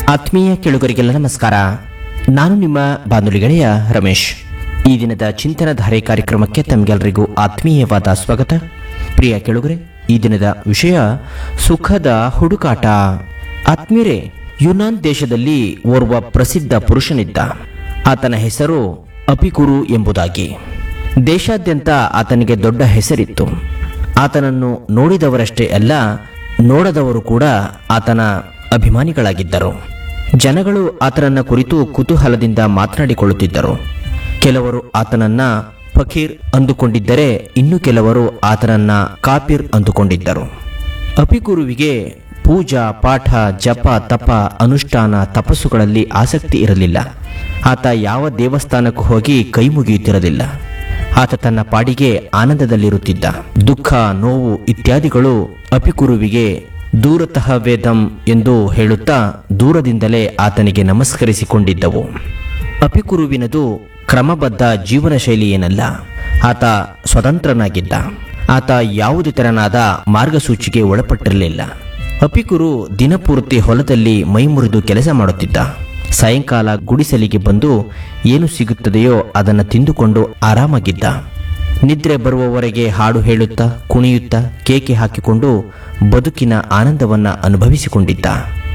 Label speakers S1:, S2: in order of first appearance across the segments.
S1: ಆತ್ಮೀಯ ಕೇಳುಗರಿಗೆಲ್ಲ ನಮಸ್ಕಾರ ನಾನು ನಿಮ್ಮ ಬಾನುಲಿ ಗೆಳೆಯ ರಮೇಶ್ ಈ ದಿನದ ಚಿಂತನಧಾರೆ ಕಾರ್ಯಕ್ರಮಕ್ಕೆ ತಮಗೆಲ್ಲರಿಗೂ ಆತ್ಮೀಯವಾದ ಸ್ವಾಗತ ಪ್ರಿಯ ಕೇಳುಗರೆ ಈ ದಿನದ ವಿಷಯ ಸುಖದ ಹುಡುಕಾಟ ಆತ್ಮೀಯರೇ ಯುನಾನ್ ದೇಶದಲ್ಲಿ ಓರ್ವ ಪ್ರಸಿದ್ಧ ಪುರುಷನಿದ್ದ ಆತನ ಹೆಸರು ಅಪಿಕುರು ಎಂಬುದಾಗಿ ದೇಶಾದ್ಯಂತ ಆತನಿಗೆ ದೊಡ್ಡ ಹೆಸರಿತ್ತು ಆತನನ್ನು ನೋಡಿದವರಷ್ಟೇ ಅಲ್ಲ ನೋಡದವರು ಕೂಡ ಆತನ ಅಭಿಮಾನಿಗಳಾಗಿದ್ದರು ಜನಗಳು ಆತನನ್ನ ಕುರಿತು ಕುತೂಹಲದಿಂದ ಮಾತನಾಡಿಕೊಳ್ಳುತ್ತಿದ್ದರು ಕೆಲವರು ಆತನನ್ನ ಫಕೀರ್ ಅಂದುಕೊಂಡಿದ್ದರೆ ಇನ್ನು ಕೆಲವರು ಆತನನ್ನ ಕಾಪಿರ್ ಅಂದುಕೊಂಡಿದ್ದರು ಅಪಿಗುರುವಿಗೆ ಪೂಜಾ ಪಾಠ ಜಪ ತಪ ಅನುಷ್ಠಾನ ತಪಸ್ಸುಗಳಲ್ಲಿ ಆಸಕ್ತಿ ಇರಲಿಲ್ಲ ಆತ ಯಾವ ದೇವಸ್ಥಾನಕ್ಕೂ ಹೋಗಿ ಕೈ ಮುಗಿಯುತ್ತಿರಲಿಲ್ಲ ಆತ ತನ್ನ ಪಾಡಿಗೆ ಆನಂದದಲ್ಲಿರುತ್ತಿದ್ದ ದುಃಖ ನೋವು ಇತ್ಯಾದಿಗಳು ಅಪಿಕುರುವಿಗೆ ದೂರತಃ ವೇದಂ ಎಂದು ಹೇಳುತ್ತಾ ದೂರದಿಂದಲೇ ಆತನಿಗೆ ನಮಸ್ಕರಿಸಿಕೊಂಡಿದ್ದವು ಅಪಿಕುರುವಿನದು ಕ್ರಮಬದ್ಧ ಜೀವನ ಶೈಲಿ ಏನಲ್ಲ ಆತ ಸ್ವತಂತ್ರನಾಗಿದ್ದ ಆತ ಯಾವುದೇ ತೆರನಾದ ಮಾರ್ಗಸೂಚಿಗೆ ಒಳಪಟ್ಟಿರಲಿಲ್ಲ ಅಪಿಕುರು ದಿನಪೂರ್ತಿ ಹೊಲದಲ್ಲಿ ಮೈಮುರಿದು ಕೆಲಸ ಮಾಡುತ್ತಿದ್ದ ಸಾಯಂಕಾಲ ಗುಡಿಸಲಿಗೆ ಬಂದು ಏನು ಸಿಗುತ್ತದೆಯೋ ಅದನ್ನು ತಿಂದುಕೊಂಡು ಆರಾಮಾಗಿದ್ದ ನಿದ್ರೆ ಬರುವವರೆಗೆ ಹಾಡು ಹೇಳುತ್ತಾ ಕುಣಿಯುತ್ತಾ ಕೇಕೆ ಹಾಕಿಕೊಂಡು ಬದುಕಿನ ಆನಂದವನ್ನ ಅನುಭವಿಸಿಕೊಂಡಿದ್ದ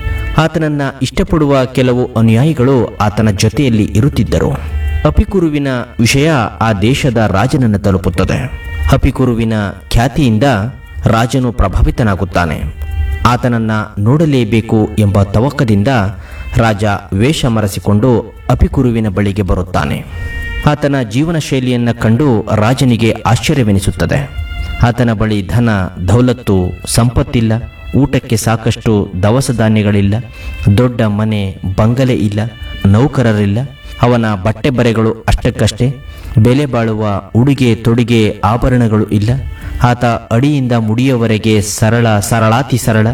S1: ಆತನನ್ನ ಇಷ್ಟಪಡುವ ಕೆಲವು ಅನುಯಾಯಿಗಳು ಆತನ ಜೊತೆಯಲ್ಲಿ ಇರುತ್ತಿದ್ದರು ಅಪಿಕುರುವಿನ ವಿಷಯ ಆ ದೇಶದ ರಾಜನನ್ನು ತಲುಪುತ್ತದೆ ಅಪಿಕುರುವಿನ ಖ್ಯಾತಿಯಿಂದ ರಾಜನು ಪ್ರಭಾವಿತನಾಗುತ್ತಾನೆ ಆತನನ್ನ ನೋಡಲೇಬೇಕು ಎಂಬ ತವಕದಿಂದ ರಾಜ ವೇಷ ಮರೆಸಿಕೊಂಡು ಅಪಿಕುರುವಿನ ಬಳಿಗೆ ಬರುತ್ತಾನೆ ಆತನ ಜೀವನ ಶೈಲಿಯನ್ನ ಕಂಡು ರಾಜನಿಗೆ ಆಶ್ಚರ್ಯವೆನಿಸುತ್ತದೆ ಆತನ ಬಳಿ ಧನ ದೌಲತ್ತು ಸಂಪತ್ತಿಲ್ಲ ಊಟಕ್ಕೆ ಸಾಕಷ್ಟು ದವಸ ಧಾನ್ಯಗಳಿಲ್ಲ ದೊಡ್ಡ ಮನೆ ಬಂಗಲೆ ಇಲ್ಲ ನೌಕರರಿಲ್ಲ ಅವನ ಬಟ್ಟೆ ಬರೆಗಳು ಅಷ್ಟಕ್ಕಷ್ಟೇ ಬೆಲೆ ಬಾಳುವ ಉಡುಗೆ ತೊಡುಗೆ ಆಭರಣಗಳು ಇಲ್ಲ ಆತ ಅಡಿಯಿಂದ ಮುಡಿಯವರೆಗೆ ಸರಳ ಸರಳಾತಿ ಸರಳ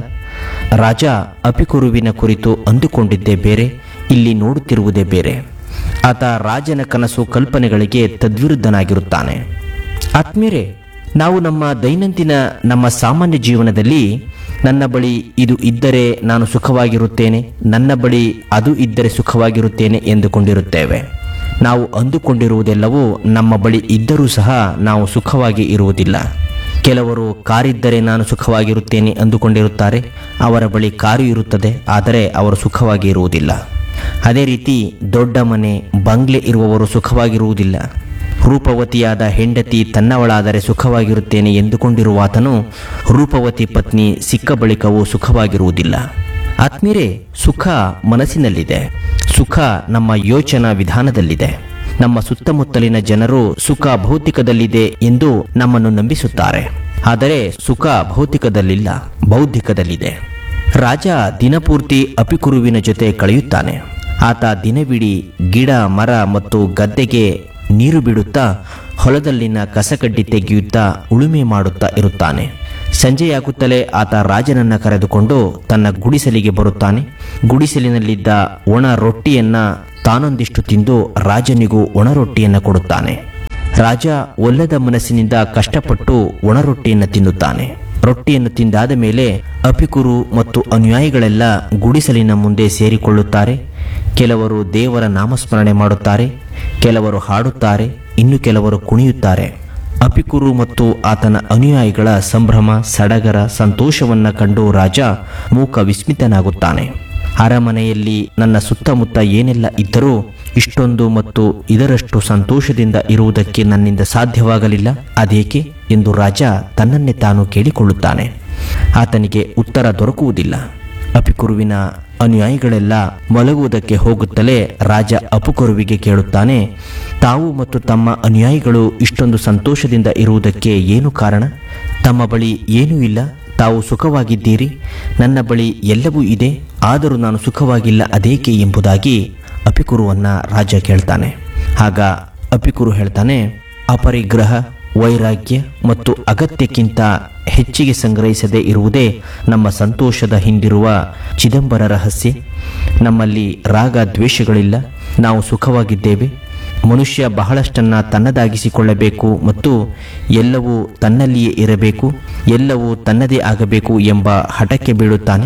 S1: ರಾಜ ಅಪಿಕುರುವಿನ ಕುರಿತು ಅಂದುಕೊಂಡಿದ್ದೇ ಬೇರೆ ಇಲ್ಲಿ ನೋಡುತ್ತಿರುವುದೇ ಬೇರೆ ಆತ ರಾಜನ ಕನಸು ಕಲ್ಪನೆಗಳಿಗೆ ತದ್ವಿರುದ್ಧನಾಗಿರುತ್ತಾನೆ ಆತ್ಮೀಯರೇ ನಾವು ನಮ್ಮ ದೈನಂದಿನ ನಮ್ಮ ಸಾಮಾನ್ಯ ಜೀವನದಲ್ಲಿ ನನ್ನ ಬಳಿ ಇದು ಇದ್ದರೆ ನಾನು ಸುಖವಾಗಿರುತ್ತೇನೆ ನನ್ನ ಬಳಿ ಅದು ಇದ್ದರೆ ಸುಖವಾಗಿರುತ್ತೇನೆ ಎಂದುಕೊಂಡಿರುತ್ತೇವೆ ನಾವು ಅಂದುಕೊಂಡಿರುವುದೆಲ್ಲವೂ ನಮ್ಮ ಬಳಿ ಇದ್ದರೂ ಸಹ ನಾವು ಸುಖವಾಗಿ ಇರುವುದಿಲ್ಲ ಕೆಲವರು ಕಾರಿದ್ದರೆ ನಾನು ಸುಖವಾಗಿರುತ್ತೇನೆ ಅಂದುಕೊಂಡಿರುತ್ತಾರೆ ಅವರ ಬಳಿ ಕಾರು ಇರುತ್ತದೆ ಆದರೆ ಅವರು ಸುಖವಾಗಿ ಇರುವುದಿಲ್ಲ ಅದೇ ರೀತಿ ದೊಡ್ಡ ಮನೆ ಬಂಗ್ಲೆ ಇರುವವರು ಸುಖವಾಗಿರುವುದಿಲ್ಲ ರೂಪವತಿಯಾದ ಹೆಂಡತಿ ತನ್ನವಳಾದರೆ ಸುಖವಾಗಿರುತ್ತೇನೆ ಎಂದುಕೊಂಡಿರುವ ಆತನು ರೂಪವತಿ ಪತ್ನಿ ಸಿಕ್ಕ ಬಳಿಕವೂ ಸುಖವಾಗಿರುವುದಿಲ್ಲ ಆತ್ಮೀಯರೇ ಸುಖ ಮನಸ್ಸಿನಲ್ಲಿದೆ ಸುಖ ನಮ್ಮ ಯೋಚನಾ ವಿಧಾನದಲ್ಲಿದೆ ನಮ್ಮ ಸುತ್ತಮುತ್ತಲಿನ ಜನರು ಸುಖ ಭೌತಿಕದಲ್ಲಿದೆ ಎಂದು ನಮ್ಮನ್ನು ನಂಬಿಸುತ್ತಾರೆ ಆದರೆ ಸುಖ ಭೌತಿಕದಲ್ಲಿಲ್ಲ ಬೌದ್ಧಿಕದಲ್ಲಿದೆ ರಾಜ ದಿನಪೂರ್ತಿ ಅಪಿಕುರುವಿನ ಜೊತೆ ಕಳೆಯುತ್ತಾನೆ ಆತ ದಿನವಿಡೀ ಗಿಡ ಮರ ಮತ್ತು ಗದ್ದೆಗೆ ನೀರು ಬಿಡುತ್ತಾ ಹೊಲದಲ್ಲಿನ ಕಸಕಡ್ಡಿ ತೆಗೆಯುತ್ತಾ ಉಳುಮೆ ಮಾಡುತ್ತಾ ಇರುತ್ತಾನೆ ಸಂಜೆಯಾಗುತ್ತಲೇ ಆತ ರಾಜನನ್ನ ಕರೆದುಕೊಂಡು ತನ್ನ ಗುಡಿಸಲಿಗೆ ಬರುತ್ತಾನೆ ಗುಡಿಸಲಿನಲ್ಲಿದ್ದ ಒಣ ರೊಟ್ಟಿಯನ್ನ ತಾನೊಂದಿಷ್ಟು ತಿಂದು ರಾಜನಿಗೂ ಒಣ ರೊಟ್ಟಿಯನ್ನ ಕೊಡುತ್ತಾನೆ ರಾಜ ಒಲ್ಲದ ಮನಸ್ಸಿನಿಂದ ಕಷ್ಟಪಟ್ಟು ಒಣ ರೊಟ್ಟಿಯನ್ನು ತಿನ್ನುತ್ತಾನೆ ರೊಟ್ಟಿಯನ್ನು ತಿಂದಾದ ಮೇಲೆ ಅಪಿಕುರು ಮತ್ತು ಅನುಯಾಯಿಗಳೆಲ್ಲ ಗುಡಿಸಲಿನ ಮುಂದೆ ಸೇರಿಕೊಳ್ಳುತ್ತಾರೆ ಕೆಲವರು ದೇವರ ನಾಮಸ್ಮರಣೆ ಮಾಡುತ್ತಾರೆ ಕೆಲವರು ಹಾಡುತ್ತಾರೆ ಇನ್ನು ಕೆಲವರು ಕುಣಿಯುತ್ತಾರೆ ಅಪಿಕುರು ಮತ್ತು ಆತನ ಅನುಯಾಯಿಗಳ ಸಂಭ್ರಮ ಸಡಗರ ಸಂತೋಷವನ್ನ ಕಂಡು ರಾಜ ಮೂಕ ವಿಸ್ಮಿತನಾಗುತ್ತಾನೆ ಅರಮನೆಯಲ್ಲಿ ನನ್ನ ಸುತ್ತಮುತ್ತ ಏನೆಲ್ಲ ಇದ್ದರೂ ಇಷ್ಟೊಂದು ಮತ್ತು ಇದರಷ್ಟು ಸಂತೋಷದಿಂದ ಇರುವುದಕ್ಕೆ ನನ್ನಿಂದ ಸಾಧ್ಯವಾಗಲಿಲ್ಲ ಅದೇಕೆ ಎಂದು ರಾಜ ತನ್ನನ್ನೇ ತಾನು ಕೇಳಿಕೊಳ್ಳುತ್ತಾನೆ ಆತನಿಗೆ ಉತ್ತರ ದೊರಕುವುದಿಲ್ಲ ಅಪಿಕುರುವಿನ ಅನುಯಾಯಿಗಳೆಲ್ಲ ಮಲಗುವುದಕ್ಕೆ ಹೋಗುತ್ತಲೇ ರಾಜ ಅಪುಕುರುವಿಗೆ ಕೇಳುತ್ತಾನೆ ತಾವು ಮತ್ತು ತಮ್ಮ ಅನುಯಾಯಿಗಳು ಇಷ್ಟೊಂದು ಸಂತೋಷದಿಂದ ಇರುವುದಕ್ಕೆ ಏನು ಕಾರಣ ತಮ್ಮ ಬಳಿ ಏನೂ ಇಲ್ಲ ತಾವು ಸುಖವಾಗಿದ್ದೀರಿ ನನ್ನ ಬಳಿ ಎಲ್ಲವೂ ಇದೆ ಆದರೂ ನಾನು ಸುಖವಾಗಿಲ್ಲ ಅದೇಕೆ ಎಂಬುದಾಗಿ ಅಪಿಕುರುವನ್ನ ರಾಜ ಕೇಳ್ತಾನೆ ಆಗ ಅಪಿಕುರು ಹೇಳ್ತಾನೆ ಅಪರಿಗ್ರಹ ವೈರಾಗ್ಯ ಮತ್ತು ಅಗತ್ಯಕ್ಕಿಂತ ಹೆಚ್ಚಿಗೆ ಸಂಗ್ರಹಿಸದೇ ಇರುವುದೇ ನಮ್ಮ ಸಂತೋಷದ ಹಿಂದಿರುವ ಚಿದಂಬರ ರಹಸ್ಯ ನಮ್ಮಲ್ಲಿ ರಾಗ ದ್ವೇಷಗಳಿಲ್ಲ ನಾವು ಸುಖವಾಗಿದ್ದೇವೆ ಮನುಷ್ಯ ಬಹಳಷ್ಟನ್ನ ತನ್ನದಾಗಿಸಿಕೊಳ್ಳಬೇಕು ಮತ್ತು ಎಲ್ಲವೂ ತನ್ನಲ್ಲಿಯೇ ಇರಬೇಕು ಎಲ್ಲವೂ ತನ್ನದೇ ಆಗಬೇಕು ಎಂಬ ಹಠಕ್ಕೆ ಬೀಳುತ್ತಾನೆ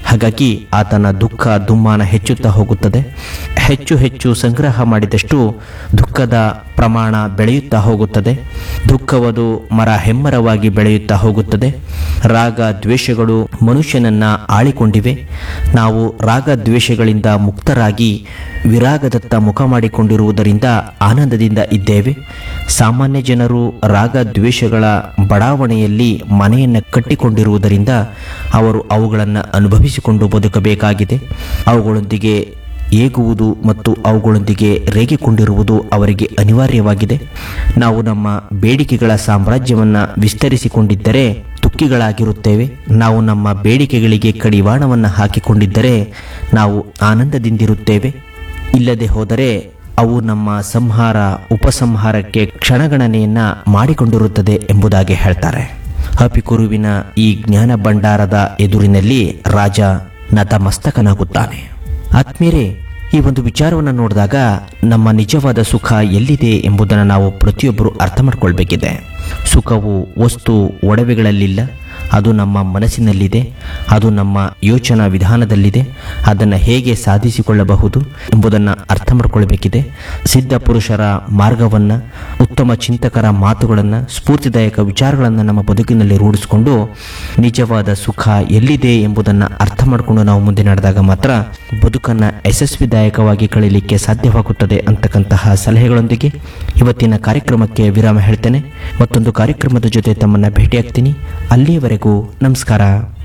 S1: ಹಾಗಾಗಿ ಆತನ ದುಃಖ ದುಮ್ಮಾನ ಹೆಚ್ಚುತ್ತಾ ಹೋಗುತ್ತದೆ ಹೆಚ್ಚು ಹೆಚ್ಚು ಸಂಗ್ರಹ ಮಾಡಿದಷ್ಟು ದುಃಖದ ಪ್ರಮಾಣ ಬೆಳೆಯುತ್ತಾ ಹೋಗುತ್ತದೆ ದುಃಖವದು ಮರ ಹೆಮ್ಮರವಾಗಿ ಬೆಳೆಯುತ್ತಾ ಹೋಗುತ್ತದೆ ರಾಗ ದ್ವೇಷಗಳು ಮನುಷ್ಯನನ್ನ ಆಳಿಕೊಂಡಿವೆ ನಾವು ರಾಗ ದ್ವೇಷಗಳಿಂದ ಮುಕ್ತರಾಗಿ ವಿರಾಗದತ್ತ ಮುಖ ಮಾಡಿಕೊಂಡಿರುವುದರಿಂದ ಆನಂದದಿಂದ ಇದ್ದೇವೆ ಸಾಮಾನ್ಯ ಜನರು ರಾಗ ದ್ವೇಷಗಳ ಬಡಾವಣೆಯಲ್ಲಿ ಮನೆಯನ್ನು ಕಟ್ಟಿಕೊಂಡಿರುವುದರಿಂದ ಅವರು ಅವುಗಳನ್ನು ಅನುಭವಿಸಿಕೊಂಡು ಬದುಕಬೇಕಾಗಿದೆ ಅವುಗಳೊಂದಿಗೆ ಏಗುವುದು ಮತ್ತು ಅವುಗಳೊಂದಿಗೆ ರೇಗಿಕೊಂಡಿರುವುದು ಅವರಿಗೆ ಅನಿವಾರ್ಯವಾಗಿದೆ ನಾವು ನಮ್ಮ ಬೇಡಿಕೆಗಳ ಸಾಮ್ರಾಜ್ಯವನ್ನು ವಿಸ್ತರಿಸಿಕೊಂಡಿದ್ದರೆ ದುಃಖಿಗಳಾಗಿರುತ್ತೇವೆ ನಾವು ನಮ್ಮ ಬೇಡಿಕೆಗಳಿಗೆ ಕಡಿವಾಣವನ್ನು ಹಾಕಿಕೊಂಡಿದ್ದರೆ ನಾವು ಆನಂದದಿಂದಿರುತ್ತೇವೆ ಇಲ್ಲದೆ ಹೋದರೆ ಅವು ನಮ್ಮ ಸಂಹಾರ ಉಪಸಂಹಾರಕ್ಕೆ ಕ್ಷಣಗಣನೆಯನ್ನ ಮಾಡಿಕೊಂಡಿರುತ್ತದೆ ಎಂಬುದಾಗಿ ಹೇಳ್ತಾರೆ ಹಪಿಕುರುವಿನ ಈ ಜ್ಞಾನ ಭಂಡಾರದ ಎದುರಿನಲ್ಲಿ ರಾಜ ನತಮಸ್ತಕನಾಗುತ್ತಾನೆ ಆತ್ಮೀಯರೇ ಈ ಒಂದು ವಿಚಾರವನ್ನು ನೋಡಿದಾಗ ನಮ್ಮ ನಿಜವಾದ ಸುಖ ಎಲ್ಲಿದೆ ಎಂಬುದನ್ನು ನಾವು ಪ್ರತಿಯೊಬ್ಬರು ಅರ್ಥ ಮಾಡ್ಕೊಳ್ಬೇಕಿದೆ ಸುಖವು ವಸ್ತು ಒಡವೆಗಳಲ್ಲಿಲ್ಲ ಅದು ನಮ್ಮ ಮನಸ್ಸಿನಲ್ಲಿದೆ ಅದು ನಮ್ಮ ಯೋಚನಾ ವಿಧಾನದಲ್ಲಿದೆ ಅದನ್ನು ಹೇಗೆ ಸಾಧಿಸಿಕೊಳ್ಳಬಹುದು ಎಂಬುದನ್ನು ಅರ್ಥ ಮಾಡ್ಕೊಳ್ಬೇಕಿದೆ ಸಿದ್ಧ ಪುರುಷರ ಮಾರ್ಗವನ್ನು ಉತ್ತಮ ಚಿಂತಕರ ಮಾತುಗಳನ್ನು ಸ್ಫೂರ್ತಿದಾಯಕ ವಿಚಾರಗಳನ್ನು ನಮ್ಮ ಬದುಕಿನಲ್ಲಿ ರೂಢಿಸಿಕೊಂಡು ನಿಜವಾದ ಸುಖ ಎಲ್ಲಿದೆ ಎಂಬುದನ್ನು ಅರ್ಥ ಮಾಡಿಕೊಂಡು ನಾವು ಮುಂದೆ ನಡೆದಾಗ ಮಾತ್ರ ಬದುಕನ್ನು ಯಶಸ್ವಿದಾಯಕವಾಗಿ ಕಳೀಲಿಕ್ಕೆ ಸಾಧ್ಯವಾಗುತ್ತದೆ ಅಂತಕ್ಕಂತಹ ಸಲಹೆಗಳೊಂದಿಗೆ ಇವತ್ತಿನ ಕಾರ್ಯಕ್ರಮಕ್ಕೆ ವಿರಾಮ ಹೇಳ್ತೇನೆ ಮತ್ತೊಂದು ಕಾರ್ಯಕ್ರಮದ ಜೊತೆ ತಮ್ಮನ್ನು ಭೇಟಿಯಾಗ್ತೀನಿ ಅಲ್ಲಿಯವರೆಗೂ ನಮಸ್ಕಾರ